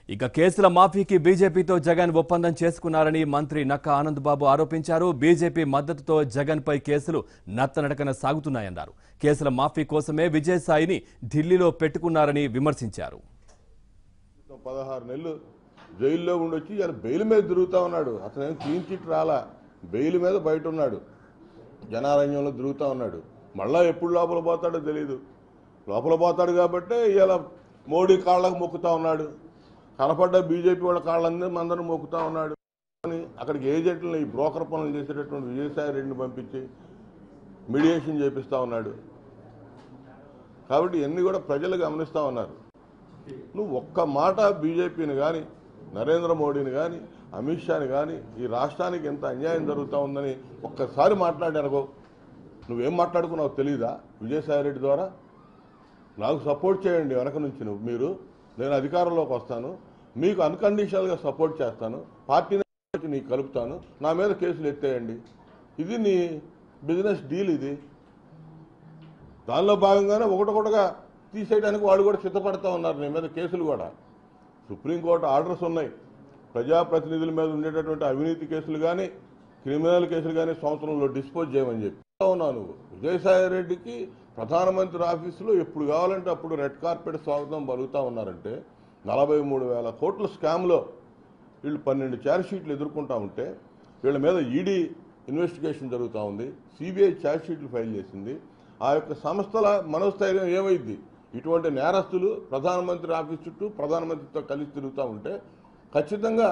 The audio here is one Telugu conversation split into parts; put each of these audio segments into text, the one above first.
ఇక కేసుల మాఫీకి బీజేపీతో జగన్ ఒప్పందం చేసుకున్నారని మంత్రి నక్క ఆనంద్ బాబు ఆరోపించారు బీజేపీ మద్దతుతో జగన్ పై కేసులు నత్తనడకన సాగుతున్నాయన్నారు కేసుల మాఫీ కోసమే విజయసాయిని ఢిల్లీలో పెట్టుకున్నారని విమర్శించారు పదహారు నెలలు జైల్లో ఉండొచ్చి ఇలా బెయిల్ మీద తిరుగుతా ఉన్నాడు అతను ఏం క్లీన్ చిట్ రాలా బెయిల్ మీద బయట ఉన్నాడు జనారణ్యంలో తిరుగుతా ఉన్నాడు మళ్ళా ఎప్పుడు లోపల పోతాడో తెలియదు లోపల పోతాడు కాబట్టి ఇలా మోడీ కాళ్ళకు మొక్కుతా ఉన్నాడు కనపడ్డ బీజేపీ వాళ్ళ కాళ్ళందరూ అందరూ మొక్కుతా ఉన్నాడు అని అక్కడికి ఏజెంట్లను ఈ బ్రోకర్ పనులు చేసేటటువంటి విజయసాయి రెడ్డిని పంపించి మీడియేషన్ చేపిస్తా ఉన్నాడు కాబట్టి ఇవన్నీ కూడా ప్రజలు గమనిస్తా ఉన్నారు నువ్వు ఒక్క మాట బీజేపీని కానీ నరేంద్ర మోడీని కానీ అమిత్ షాని కానీ ఈ రాష్ట్రానికి ఎంత అన్యాయం జరుగుతూ ఉందని ఒక్కసారి మాట్లాడారగో నువ్వేం మాట్లాడుకున్నావు తెలీదా విజయసాయిరెడ్డి ద్వారా నాకు సపోర్ట్ చేయండి వెనక నుంచి నువ్వు మీరు నేను అధికారంలోకి వస్తాను మీకు అన్కండిషనల్గా సపోర్ట్ చేస్తాను పార్టీని నీకు కలుపుతాను నా మీద కేసులు ఎత్తేయండి ఇది నీ బిజినెస్ డీల్ ఇది దానిలో భాగంగానే ఒకటొకటిగా తీసేయడానికి వాళ్ళు కూడా సిద్ధపడతా ఉన్నారు నీ మీద కేసులు కూడా సుప్రీంకోర్టు ఆర్డర్స్ ఉన్నాయి ప్రజాప్రతినిధుల మీద ఉండేటటువంటి అవినీతి కేసులు కానీ క్రిమినల్ కేసులు కానీ సంవత్సరంలో డిస్పోజ్ చేయమని చెప్పి ఉన్నావు నువ్వు విజయసాయి రెడ్డికి ప్రధానమంత్రి ఆఫీసులో ఎప్పుడు కావాలంటే అప్పుడు రెడ్ కార్పెట్ స్వాగతం పలుకుతా ఉన్నారంటే నలభై మూడు వేల కోట్ల స్కామ్లో వీళ్ళు పన్నెండు ఛార్జ్ షీట్లు ఎదుర్కొంటా ఉంటే వీళ్ళ మీద ఈడీ ఇన్వెస్టిగేషన్ జరుగుతూ ఉంది సిబిఐ ఛార్జ్ షీట్లు ఫైల్ చేసింది ఆ యొక్క సంస్థల మనోస్థైర్యం ఏమైంది ఇటువంటి నేరస్తులు ప్రధానమంత్రి ఆఫీస్ చుట్టూ ప్రధానమంత్రితో కలిసి తిరుగుతూ ఉంటే ఖచ్చితంగా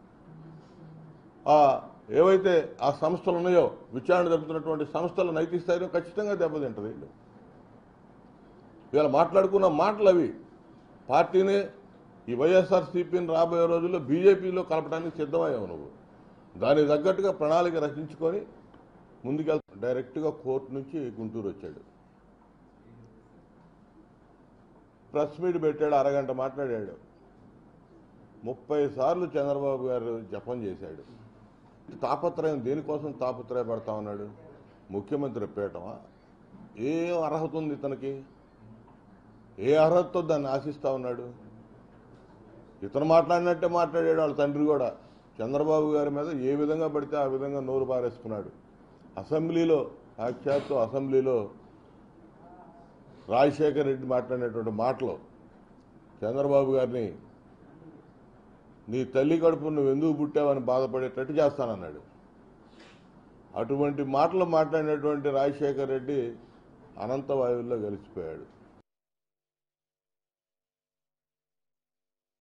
ఆ ఏవైతే ఆ సంస్థలు ఉన్నాయో విచారణ జరుపుతున్నటువంటి సంస్థల నైతిక స్థైర్యం ఖచ్చితంగా దెబ్బతింటది వీళ్ళు ఇవాళ మాట్లాడుకున్న మాటలు అవి పార్టీని ఈ వైఎస్ఆర్సీపీని రాబోయే రోజుల్లో బీజేపీలో కలపడానికి సిద్ధమయ్యావు నువ్వు దానికి తగ్గట్టుగా ప్రణాళిక రచించుకొని ముందుకెళ్తా డైరెక్ట్గా కోర్టు నుంచి గుంటూరు వచ్చాడు ప్రెస్ మీట్ పెట్టాడు అరగంట మాట్లాడాడు ముప్పై సార్లు చంద్రబాబు గారు జపం చేశాడు తాపత్రయం దేనికోసం తాపత్రయపడతా ఉన్నాడు ముఖ్యమంత్రి పీఠమా ఏం అర్హత ఉంది ఇతనికి ఏ అర్హతతో దాన్ని ఆశిస్తా ఉన్నాడు ఇతను మాట్లాడినట్టే మాట్లాడాడు వాళ్ళ తండ్రి కూడా చంద్రబాబు గారి మీద ఏ విధంగా పడితే ఆ విధంగా నోరు పారేసుకున్నాడు అసెంబ్లీలో సాక్షాత్తు అసెంబ్లీలో రాజశేఖర్ రెడ్డి మాట్లాడినటువంటి మాటలు చంద్రబాబు గారిని నీ తల్లి కడుపు నువ్వు ఎందుకు పుట్టావని బాధపడేటట్టు చేస్తానన్నాడు అటువంటి మాటలు మాట్లాడినటువంటి రాజశేఖర్ రెడ్డి అనంత వాయువుల్లో గెలిచిపోయాడు